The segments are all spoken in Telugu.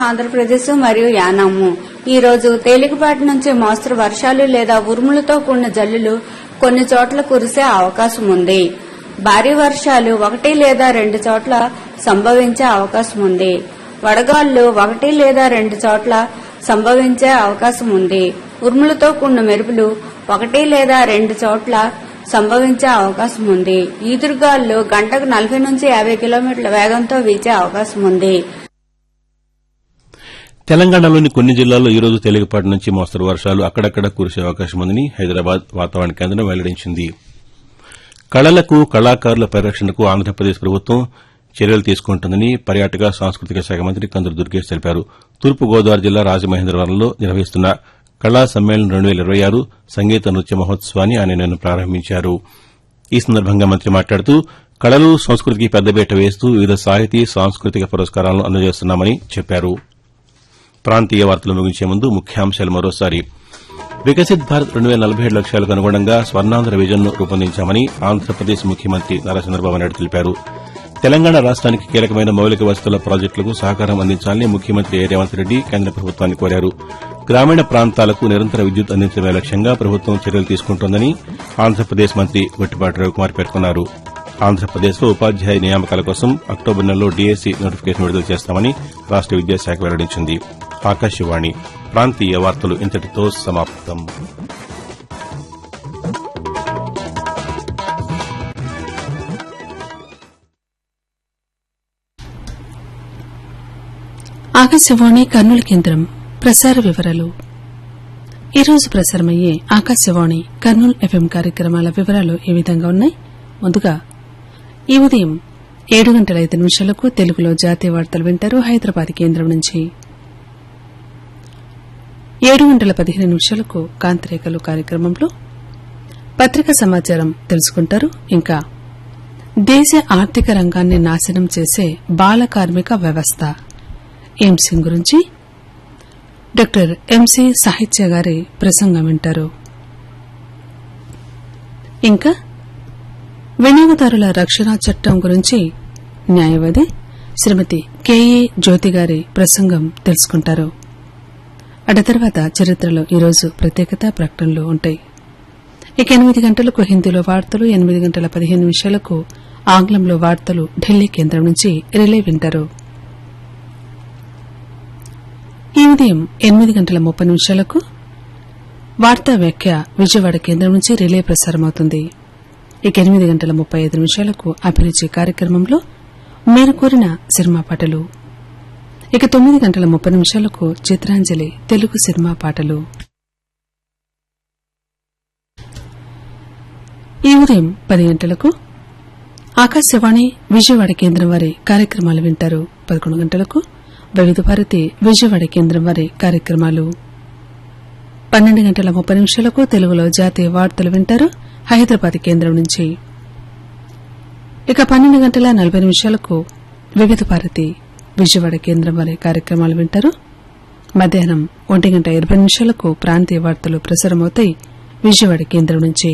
ఆంధ్రప్రదేశ్ మరియు యానాము ఈ రోజు తేలికపాటి నుంచి మోస్తరు వర్షాలు లేదా ఉరుములతో కూడిన జల్లులు కొన్ని చోట్ల కురిసే అవకాశం ఉంది భారీ వర్షాలు ఒకటి లేదా రెండు చోట్ల సంభవించే అవకాశం ఉంది వడగాళ్లు ఒకటి లేదా రెండు చోట్ల సంభవించే అవకాశం ఉంది ఉరుములతో కూడిన మెరుపులు ఒకటి లేదా రెండు చోట్ల సంభవించే అవకాశం ఉంది ఈదురుగాళ్లు గంటకు నలభై నుంచి యాభై కిలోమీటర్ల వేగంతో వీచే అవకాశం ఉంది తెలంగాణలోని కొన్ని జిల్లాల్లో ఈ రోజు తేలికపాటి నుంచి మోస్తరు వర్షాలు అక్కడక్కడ కురిసే అవకాశం ఉందని హైదరాబాద్ వాతావరణ కేంద్రం వెల్లడించింది కళలకు కళాకారుల పరిరక్షణకు ఆంధ్రప్రదేశ్ ప్రభుత్వం చర్యలు తీసుకుంటుందని పర్యాటక సాంస్కృతిక శాఖ మంత్రి కందులు దుర్గేష్ తెలిపారు తూర్పుగోదావరి జిల్లా రాజమహేంద్రవరంలో నిర్వహిస్తున్న కళా సమ్మేళనం రెండు వేల ఇరవై ఆరు సంగీత నృత్య మహోత్సవాన్ని ఆయన నిన్న ప్రారంభించారు ఈ సందర్భంగా మంత్రి మాట్లాడుతూ కళలు సంస్కృతికి పెద్దపీట వేస్తూ వివిధ సాహితీ సాంస్కృతిక పురస్కారాలను అందజేస్తున్నామని చెప్పారు ప్రాంతీయ వార్తలు ముగించే ముందు ముఖ్యాంశాలు మరోసారి వికసిత్ భారత్ రెండు వేల నలభై ఏడు లక్ష్యాలకు అనుగుణంగా స్వర్ణాంధ్ర విజన్ను రూపొందించామని ఆంధ్రప్రదేశ్ ముఖ్యమంత్రి నారా చంద్రబాబు నాయుడు తెలిపారు తెలంగాణ రాష్ట్రానికి కీలకమైన మౌలిక వసతుల ప్రాజెక్టులకు సహకారం అందించాలని ముఖ్యమంత్రి ఏ రేవంత్ రెడ్డి కేంద్ర ప్రభుత్వాన్ని కోరారు గ్రామీణ ప్రాంతాలకు నిరంతర విద్యుత్ అందించడమే లక్ష్యంగా ప్రభుత్వం చర్యలు తీసుకుంటోందని ఆంధ్రప్రదేశ్ మంత్రి గొట్టిపాటి రవికుమార్ పేర్కొన్నారు ఆంధ్రప్రదేశ్లో ఉపాధ్యాయ నియామకాల కోసం అక్టోబర్ నెలలో డీఎస్సీ నోటిఫికేషన్ విడుదల చేస్తామని రాష్ట విద్యాశాఖ వెల్లడించింది ఆకాశవాణి ప్రాంతీయ వార్తలు ఇంతటితో సమాప్తం ఆకాశవాణి కర్నూలు కేంద్రం ప్రసార వివరాలు ఈరోజు ప్రసారమయ్యే ఆకాశవాణి కర్నూలు ఎఫ్ఎం కార్యక్రమాల వివరాలు ఈ విధంగా ఉన్నాయి ముందుగా ఈ ఉదయం ఏడు గంటల ఐదు నిమిషాలకు తెలుగులో జాతీయ వార్తలు వింటారు హైదరాబాద్ కేంద్రం నుంచి ఏడు గంటల పదిహేను నిమిషాలకు కాంతిరేఖలు కార్యక్రమంలో పత్రికా సమాచారం తెలుసుకుంటారు ఇంకా దేశ ఆర్థిక రంగాన్ని నాశనం చేసే బాల కార్మిక వ్యవస్థ ఎంసీ గురించి డాక్టర్ ఎంసీ సాహిత్య గారి ప్రసంగం వింటారు ఇంకా వినియోగదారుల రక్షణ చట్టం గురించి న్యాయవాది శ్రీమతి కెఏ జ్యోతి గారి ప్రసంగం తెలుసుకుంటారు అటు తర్వాత చరిత్రలో ఈరోజు ప్రత్యేకత ప్రకటనలు ఉంటాయి ఇక ఎనిమిది గంటలకు హిందీలో వార్తలు ఎనిమిది గంటల పదిహేను నిమిషాలకు ఆంగ్లంలో వార్తలు ఢిల్లీ కేంద్రం నుంచి రిలే వింటారు ఈ ఉదయం ఎనిమిది గంటల ముప్పై నిమిషాలకు వార్తా వ్యాఖ్య విజయవాడ కేంద్రం నుంచి రిలే ప్రసారమవుతుంది ఇక ఎనిమిది గంటల ముప్పై ఐదు నిమిషాలకు అభిరుచి కార్యక్రమంలో మీరు కోరిన సినిమా పాటలు ఇక తొమ్మిది గంటల ముప్పై నిమిషాలకు చిత్రాంజలి తెలుగు సినిమా పాటలు ఈ ఉదయం పది గంటలకు ఆకాశవాణి విజయవాడ కేంద్రం వారి కార్యక్రమాలు వింటారు పదకొండు గంటలకు వివిధ భారతి విజయవాడ కేంద్రం వారి కార్యక్రమాలు పన్నెండు గంటల ముప్పై నిమిషాలకు తెలుగులో జాతీయ వార్తలు వింటారు హైదరాబాద్ కేంద్రం నుంచి ఇక పన్నెండు గంటల నలభై నిమిషాలకు వివిధ భారతి విజయవాడ కేంద్రం వారి కార్యక్రమాలు వింటారు మధ్యాహ్నం ఒంటి గంట ఇరవై నిమిషాలకు ప్రాంతీయ వార్తలు ప్రసారమవుతాయి విజయవాడ కేంద్రం నుంచి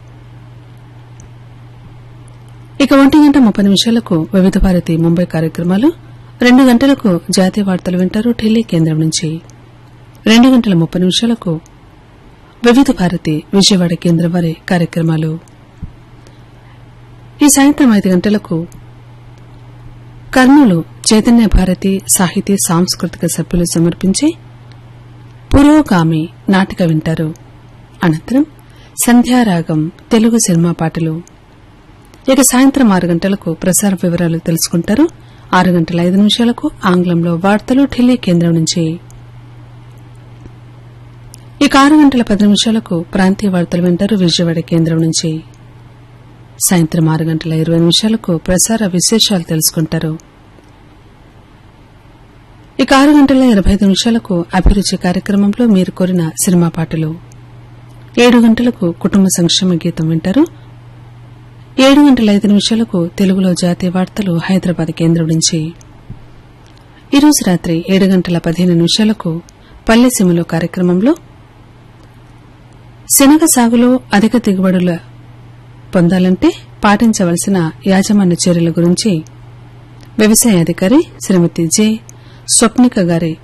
ఇక ఒంటి గంట ముప్పై నిమిషాలకు వివిధ భారతి ముంబై కార్యక్రమాలు రెండు గంటలకు జాతీయ వార్తలు వింటారు ఢిల్లీ కేంద్రం నుంచి రెండు గంటల ముప్పై నిమిషాలకు వివిధ భారతి విజయవాడ కేంద్రం వారి కార్యక్రమాలు ఈ సాయంత్రం ఐదు గంటలకు కర్నూలు చైతన్య భారతి సాహితీ సాంస్కృతిక సభ్యులు సమర్పించే పురోగామి నాటిక వింటారు అనంతరం సంధ్యారాగం తెలుగు సినిమా పాటలు ఇక సాయంత్రం ఆరు గంటలకు ప్రసార వివరాలు తెలుసుకుంటారు ఆరు గంటల ఐదు నిమిషాలకు ఆంగ్లంలో వార్తలు ఢిల్లీ కేంద్రం నుంచి ఇక ఆరు గంటల పది నిమిషాలకు ప్రాంతీయ వార్తలు వింటారు విజయవాడ కేంద్రం నుంచి సాయంత్రం ఆరు గంటల ఇరవై నిమిషాలకు ప్రసార విశేషాలు తెలుసుకుంటారు ఇక ఆరు గంటల ఇరవై ఐదు నిమిషాలకు అభిరుచి కార్యక్రమంలో మీరు కోరిన సినిమా పాటలు ఏడు గంటలకు కుటుంబ సంక్షేమ గీతం వింటారు ఏడు గంటల ఐదు నిమిషాలకు తెలుగులో జాతీయ వార్తలు హైదరాబాద్ కేంద్రం నుంచి ఈరోజు రాత్రి ఏడు గంటల పదిహేను నిమిషాలకు పల్లెసీమలో కార్యక్రమంలో శనగ సాగులో అధిక దిగుబడుల పొందాలంటే పాటించవలసిన యాజమాన్య చర్యల గురించి వ్యవసాయ అధికారి శ్రీమతి జె స్వప్నిక గారి